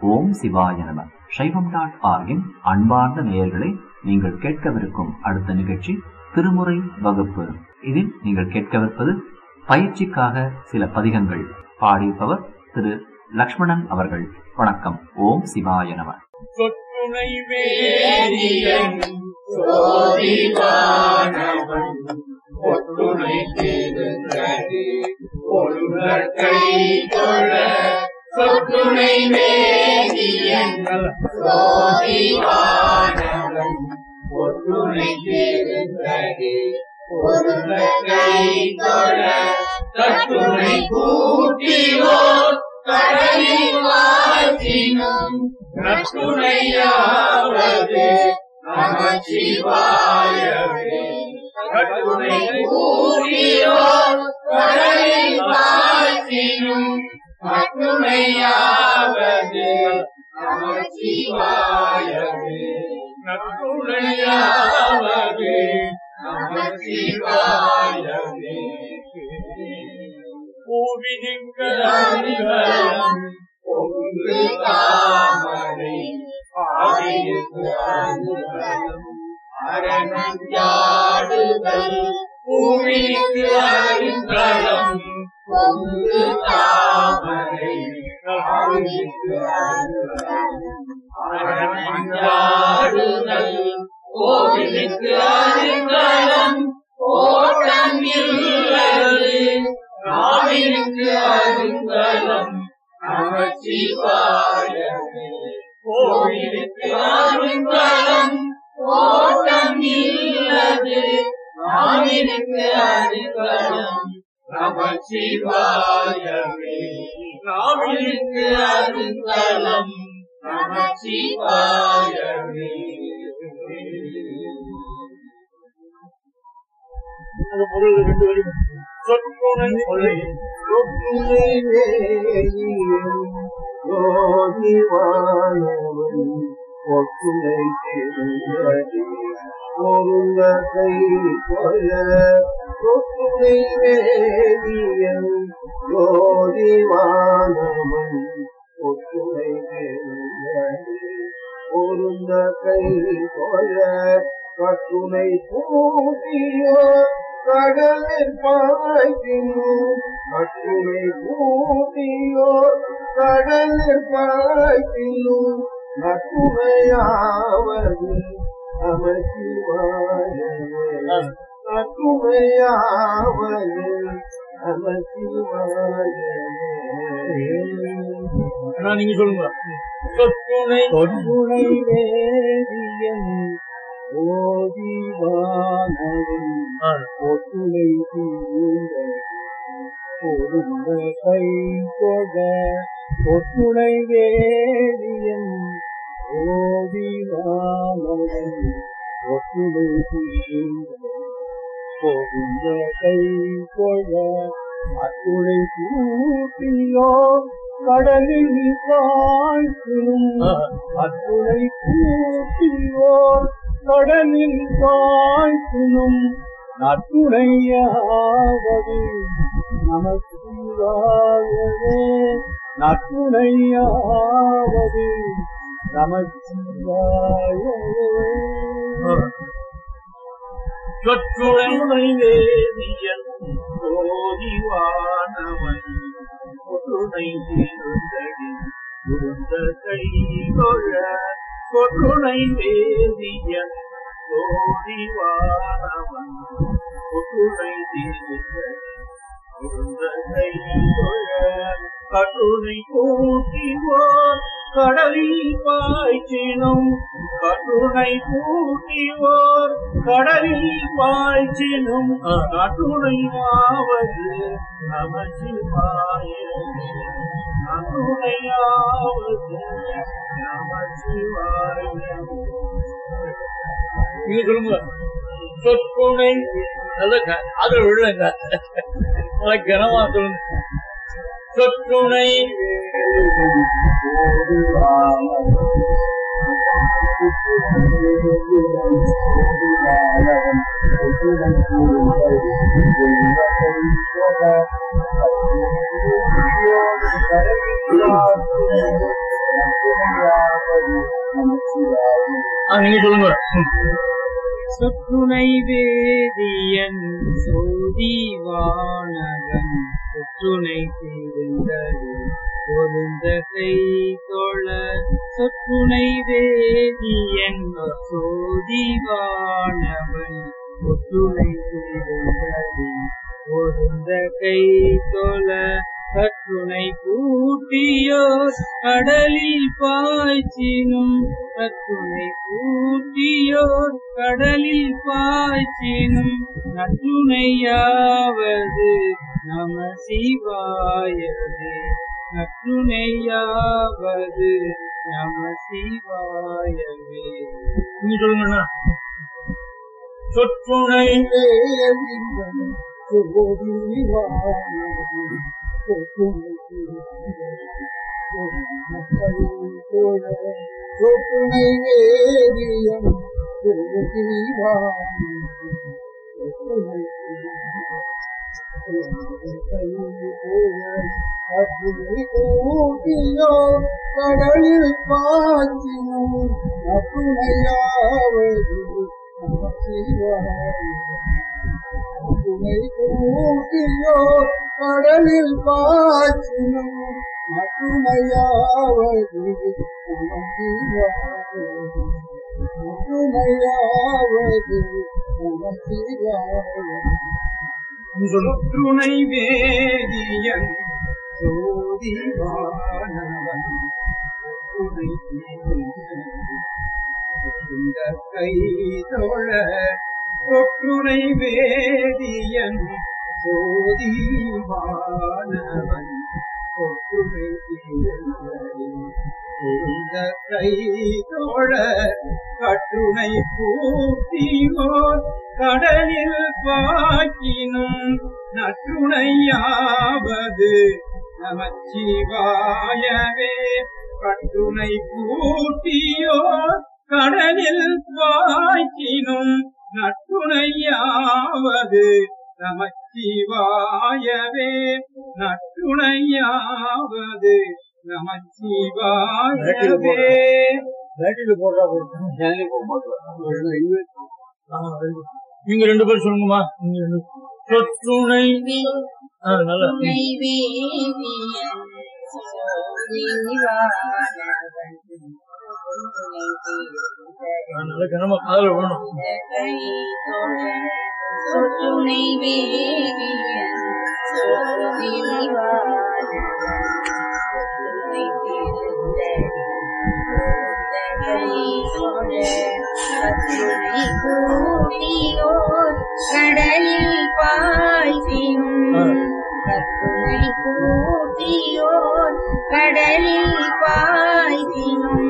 ஓம் சிவாய நம சைவம் டாட் ஆர்கின் அன்பார்ந்த நேயர்களே நீங்கள் கேட்கவிருக்கும் அடுத்த நிகழ்ச்சி திருமுறை வகுப்பு இதில் நீங்கள் கேட்கவிருப்பது பயிற்சிக்காக சில பதிகங்கள் பாடியிருப்பவர் திரு லக்ஷ்மணன் அவர்கள் வணக்கம் ஓம் சிவாய நம சொற்றுணை வேதியன் சோதிவானவன் ஒற்றுணை திருந்தது ஒழுங்கை தொழ சொற்றுணை வேதியன் சோதிவானவன் ஒற்றுணை திருந்தது ஒழுங்கை தொழ தத்துணை கூட்டியோர் கடலில் வாழ்த்தினும் நற்றுணையாவது நமச்சிவாயவே கட்டுணை கூறியோர் கடலில் வாழ்த்தினும் நற்றுணையாவது நமச்சிவாயவே நற்றுணையாவது நமச்சிவாயவே பூவிதிங்கரம் ஒன்று தாமரை ஆவியுக்கு அருகலம் அரணஞ்சாடுதல் பூமிக்கு அருங்கலம் ஒன்று தாமரை ஆவியுக்கு அருங்கலம் அரணஞ்சாடுதல் கோவிலுக்கு அருங்கலம் ஓட்டம் இல்லது நாவிற்கு அருங்கலம் நமச்சிவாயவே கோவிலுக்கு அருங்கலம் ஓட்டம் இல்லது நாவிற்கு அருங்கலம் நமச்சிவாயவே நாவிற்கு அருங்கலம் நமச்சிவாயவே அது முதல்ல ரெண்டு வரி சொற்குணை மொழி சொற்றுணை வேதியன் ஜோதிவானவன் ஒற்றுணை திருந்தது பொருந்த கை கொள்ள சொற்றுணை வேதியன் ஜோதிவானவன் ஒற்றுணை திருந்தது பொருந்த கை கொள்ள கட்டுணை பூட்டியோ கடலில் பாய்ச்சினும் கட்டுணை பூட்டியோ கடலில் பாய்ச்சினும் நட்டுமையாவது நமசிவாயவே நட்டுமையாவது நமசிவாயவே அண்ணா நீங்க சொல்லுங்க சொற்குணை தொற்றுணை வேதியன் ஓதிவானவன் ஆ, ஒற்றுணை தீர்ந்த பொருந்த கை கொட ஒற்றுணை வேதியன் ஓதிவானவன் ஒற்றுணை தீர்ந்த பொருந்த கை கொட அத்துணை கூட்டியோ கடலில் வாழ்த்தினும் ஆ, அத்துணை கூட்டியோர் கடலில் வாழ்த்தினும் நத்துணையாவது நமச்சிவாயவே நத்துணையாவது நமச்சிவாயவே ஆ. சொற்றுணை வேதியன் சோதிவானவன் ஒற்றுணை தீர்ந்தடி இருந்த கை தொழ கொற்றுணை வேதியன் சோதிவானவன் ஒற்றுணை தீர்ந்தடி இருந்த கை தொழ கட்டுணை கூட்டிவோர் கடலில் பாய்ச்சினும் கட்டுணை கூட்டிவோர் கடலில் பாய்ச்சினும் கட்டுணையாவது நமசிவாய கட்டுணையாவது நமசிவாய நீங்க சொல்லுங்க சொற்குணை நல்ல க- அது விழுங்க நல்லா கனமா சொல்லுங்க சொற்றுணை Thank you. ஆ, நீங்க சொல்லுங்க ம். சொற்றுணை வேதியன் சோதிவானவன் சொற்றுணை தீர்ந்தது பொருந்த கை தொழ சொற்றுணை வேதியன் சோதிவானவன் சொற்றுணை தீர்ந்தது பொருந்த கை தொழ கற்றுணை கூட்டியோர் கடலில் பாய்ச்சினும் கற்றுணை கூட்டியோர் கடலில் பாய்ச்சினும் நற்றுணையாவது நம சிவாயவே நற்றுணையாவது நம சிவாயவே நீங்க சொல்லுங்க அண்ணா. சொற்றுணை சொற்றுணை வேதியம் கூட்டியோ கடலில் பாய்ச்சினும் அப்புணையாவது துணை கூட்டியோ கடலில் பாய்ச்சினும் அப்புணையாவது அப்புணையாவது நீங்க சொல்லுங்க துணை வேதியன் சோதிவானவன் துணை இந்த கை தொழ தொற்றுணை வேதியன் சோதிவானவன் தொற்றுணை இந்த கை தொழ கட்டுணை கூட்டியோர் கடலில் பாக்கினும் நற்றுணையாவது நமச்சிவாயவே கட்டுணை கூட்டியோர் கடலில் பாக்கினும் நற்றுணையாவது நமச்சிவாயவே நற்றுணையாவது நமச்சிவாயவே பேட்டரியில போடுறா போடுறா. ஆ, very good. நீங்க ரெண்டு பேரும் சொல்லுங்கம்மா நீங்க ரெண்டு சொற்றுணை ஆ, நல்லா ம். ஆ, நல்லா கனமா காதல வேணும் சொற்றுணை வேதியன் கடலில் பாய்ச்சினும் கத்துணை கூட்டியோர் கடலில் பாய்ச்சினும்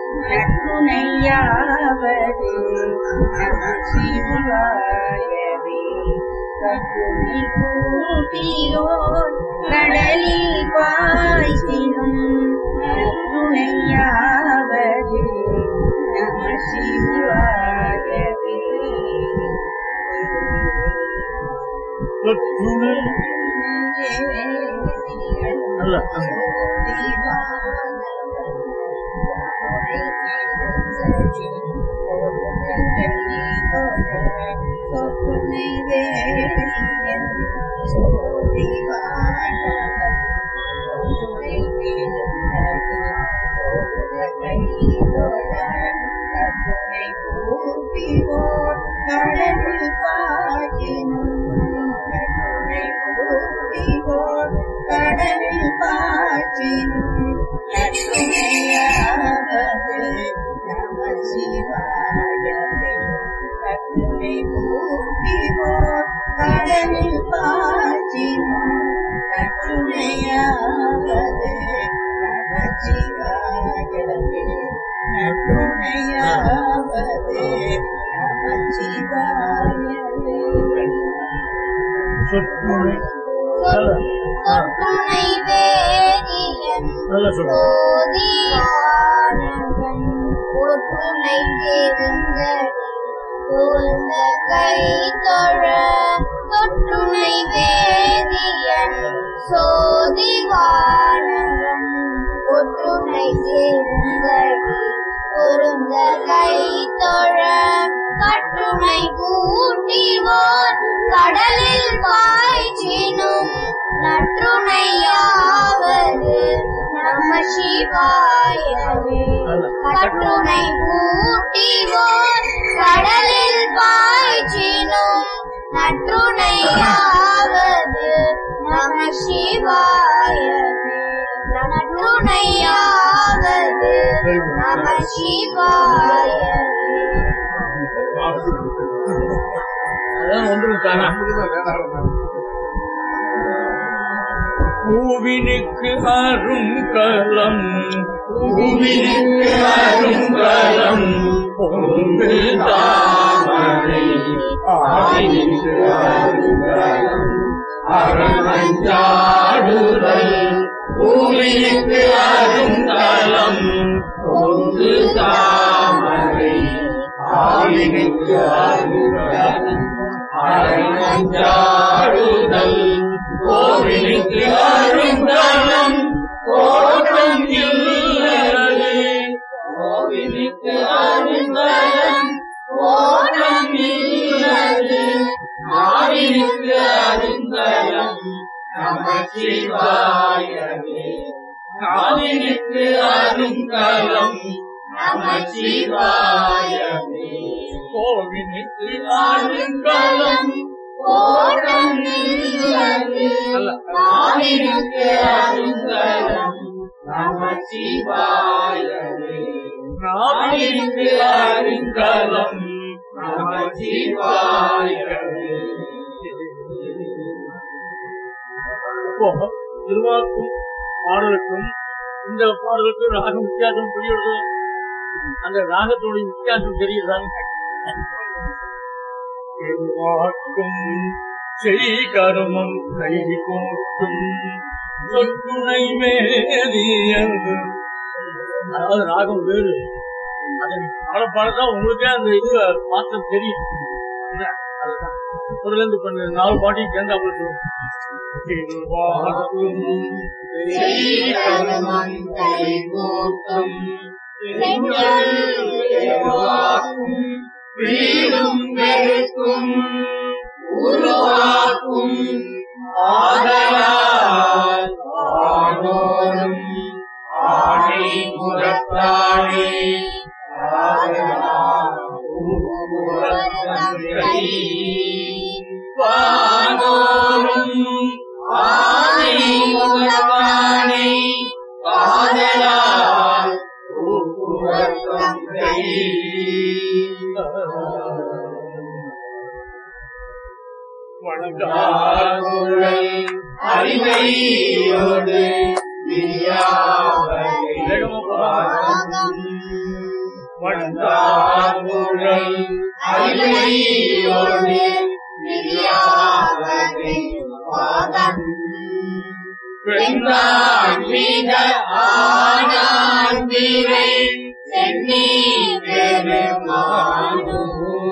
நற்றுணையாவது நம சிவாயவே கத்துணை கூட்டியோர் கடலில் பாய்ச்சினும் நற்றுணையாவது நம சிவாயவே சொற்றுணை நல்லா ஆ. கடலில் பாக்கினும் கடலில் பாற்றினும் நற்றுணையாவது நம சிவாயவே கட்டுரை கூட்டிவோர் கடலில் பாற்றினும் நற்றுணையாவது நம சிவாயவே நற்றுணையாவது நம சிவாயவே சொற்றுணை நல்லா ஆ, சொற்றுணை வேதியன் நல்லா சொல்லுங்க சோதியானவன் ஒற்றுணை தெரிந்தடி போந்த கை தொழ தொற்றுணை வேதியன் சோதிவானவன் ஒற்றுணை தெரிந்தடி பொருந்த கை தொழ கட்டுமை கூட்டிவோர் கடலில் பாய்ச்சினும் நற்றுணையாவது நம சிவாயவே கட்டுனை கூட்டிவோர் கடலில் பாய்ச்சினும் நற்றுணையாவது நம சிவாயவே நற்றுணையாவது நம சிவாயவே அதான் ஒன்று தானா பூவினுக்கு அருங்கலம் பூவினுக்கு அருங்கலம் பொங்கு தாமரை ஆவினுக்கு அருங்கலம் அரணஞ்சாடுதல் பூவினுக்கு அருங்கலம் பொங்கு தாமரை ஆவினுக்கு அருங்கலம் அரணஞ்சாடுதல் கோவிலுக்கு அருங்கலம் கோட்டம் இல்லது கோவிலுக்கு அருங்கலம் கோட்டம் இல்லது ஆவினுக்கு அருங்கலம் நம சிவாயவே காவினுக்கு அருங்கலம் நம சிவாயவே கோவிலுக்கு அருங்கலம் கோட்டம் இல்லது ஆவினுக்கு அருங்கலம் நம சிவாயவே நாவினுக்கு அருங்கலம் நம சிவாயவே இப்போ திருவாக்கும் பாடலுக்கும் இந்த பாடலுக்கும் ராகம் வித்தியாசம் புரியுறது அந்த ராகத்தோட வித்தியாசம் தெரியுதான்னு திருவாக்கும் செய் கருமம் கை கூட்டும் சொற்குணை வேதியன் அதாவது ராகம் வேறு அதை பாட பாடத்தான் உங்களுக்கே அந்த இது மாற்றம் தெரியும் என்ன? அதுதான் முதல்ல இருந்து பண்ண நாலு பாட்டையும் சேர்ந்தா சொல்லுவோம் திருவாக்கும் செய் கருமம் கை கூட்டும் செஞ்சொல்வாக்கும் வீடும் வெறுக்கும் உருவாக்கும் ஆதலால் ஆடோரும் ஆணை புறத்தானே ஆதலால் புறத்தந்தை வானோரும் ஆணை புறத்தானே ஆதலால் புறத்தந்தை வணங்காகுழல் அறிவையோடு வணங்காகுழல் அறிவையோடு பெண்ணான் மிக ஆனான் வீரை சென்னி பெருமானோ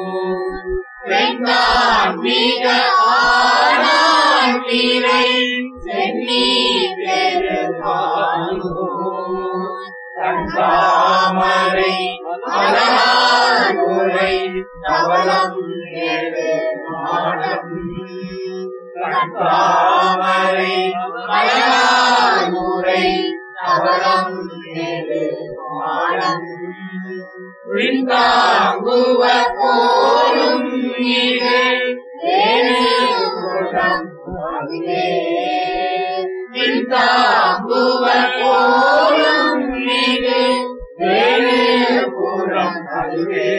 பெண்ணான் மிக ஆனான் வீரை சென்னி பெருமானோ தந்தாமரை மலராகுரை தவளம் ஏழு மாடம் தாமரை மலராகுரை தவளம் ஏழு மாடம் விந்தாங்குவ போலும் இது வேறு குணம் அதுவே விந்தாங்குவ போலும் இது வேறு குணம் அதுவே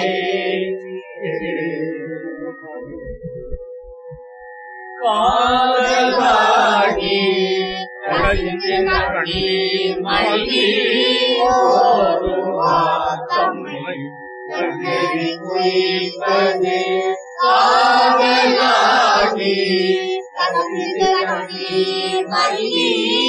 காதலாகி கழிந்து கண்ணீர் மல்கி ஓடுவார் தம்மை கண்ணறி குளிப்பது காதலாகி கழிந்து கண்ணீர் மல்கி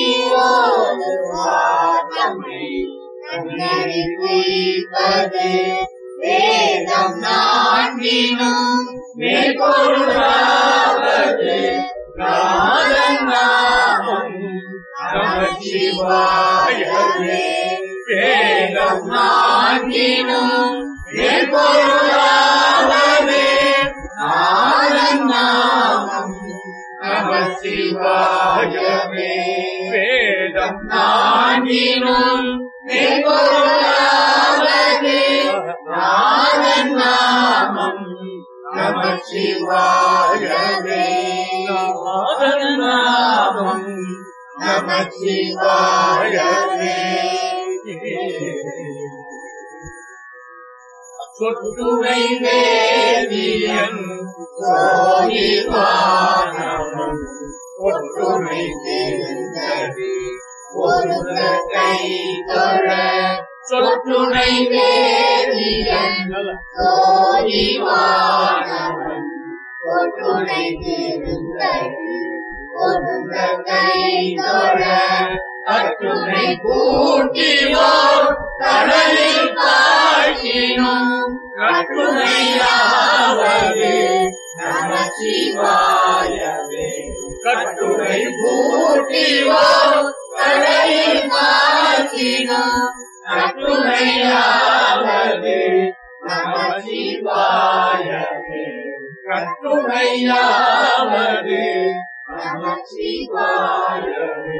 ஓடுவார் தம்மை கண்ணறி குளிப்பது வேதம் நான்கினும் மேற்கொள்ளாவது நாதன் நாமம் நம சிவாயவே வேதம் நான் நாட்டினும் மேற்பொருளாவது நாதன் நாமம் நம சிவாயமே வேதம் நாட்டினும் மேற்பொருளாவது நாதன் நாமம் நம சிவாயமே நாதன் நாமம் நம சிவாயமே சொற்றுமை வேதியன் சோதிவானவன் ஒற்றுமை தெரிந்தது ஒரு கை தொழ சொற்றுமை வேதியன் சோதிவானவன் ஒற்றுமை தெரிந்தது ஒரு கை தொழ கட்டுரை கூட்டியோர் கடலில் பாழ்ச்சினும் கட்டுரையாவது நம சிவாயவே கட்டுரை கூட்டியோர் கடலில் பாழ்ச்சினும் கட்டுரையாவது நம சிவாயவே கட்டுரையாவது நம சிவாயவே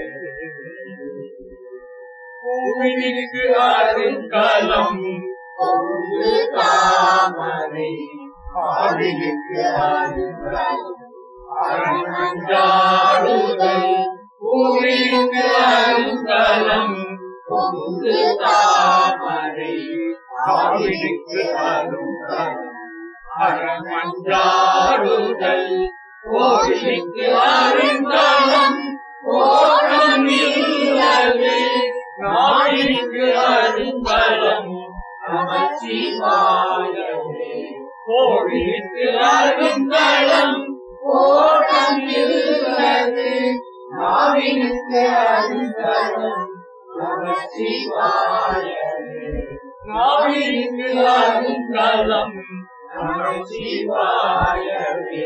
பூவினிற்கு அருங்கலம் பொங்கு தாமரை ஆவினுக்கு அருங்கலம் அரங்கஞ்சாடுதல் பூவினுக்கு அருங்கலம் பொங்கு தாமரை ஆவினுக்கு அருங்கலம் அரங்கஞ்சாடுதல் கோவிலுக்கு அருங்கலம் ஓரம் இல்லவே நாயிற்கு அருங்கலம் நமச்சிவாயவே கோழிக்கு அருங்கலம் ஓடம் இல்லது நாவினுக்கு அருங்கலம் நமச்சிவாயவே நாவினுக்கு அருங்கலம் நமச்சிவாயவே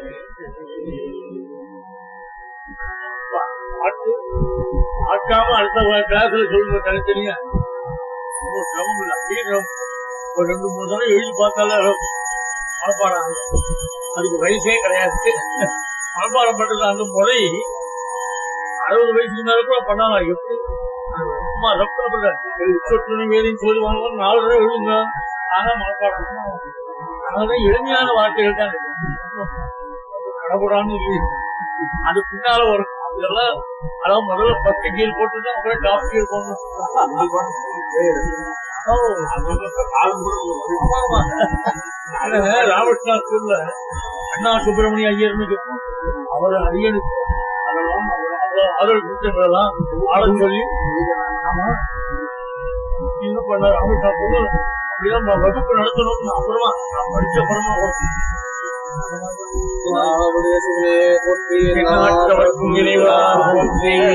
பாட்டு பார்க்காம அடுத்த கிளாஸ்ல சொல்லுங்க தனித்தனியா ஒன்றும் சிரமம் இல்லை அப்படியே சிரமம். ஒரு ரெண்டு மூணு தடவை எழுதி பார்த்தாலே மனப்பாடம் அதுக்கு வயசே கிடையாது மனப்பாடம் பண்றது அந்த முறை அறுபது வயசுக்கு மேல கூட பண்ணலாம் எப்படி சும்மா ரப்ப சொற்று வேலையும் சொல்லுவாங்க நாலு தடவை எழுதுங்க ஆனா மனப்பாடம் அதனால எளிமையான வார்த்தைகள் தான் கடவுடான்னு இல்லை அது பின்னால வரும் இதெல்லாம் அதாவது முதல்ல பத்து கீர் போட்டு தான் அப்புறம் டாப் கீர் போடணும் ஓ, ஆமா, ஆமா. நாங்க ராமகிருஷ்ணா ஸ்கூல்ல அண்ணா சுப்பிரமணிய ஐயர்னு கேட்போம் அவர் ஐயனுக்கு அதெல்லாம் அவ்வளவு ஆதரவு கொடுத்தவங்களெல்லாம் ஆள சொல்லி ஆமா இன்னும் பண்ண ராமகிருஷ்ணா ஸ்கூல்ல அப்படிதான் வகுப்பு நடத்தணும்னு அப்புறமா நான் படிச்ச அப்புறமா வரும் நாவுடைய சிவனே போற்றி எண்ணற்றவர்க்கும் இறைவா போற்றி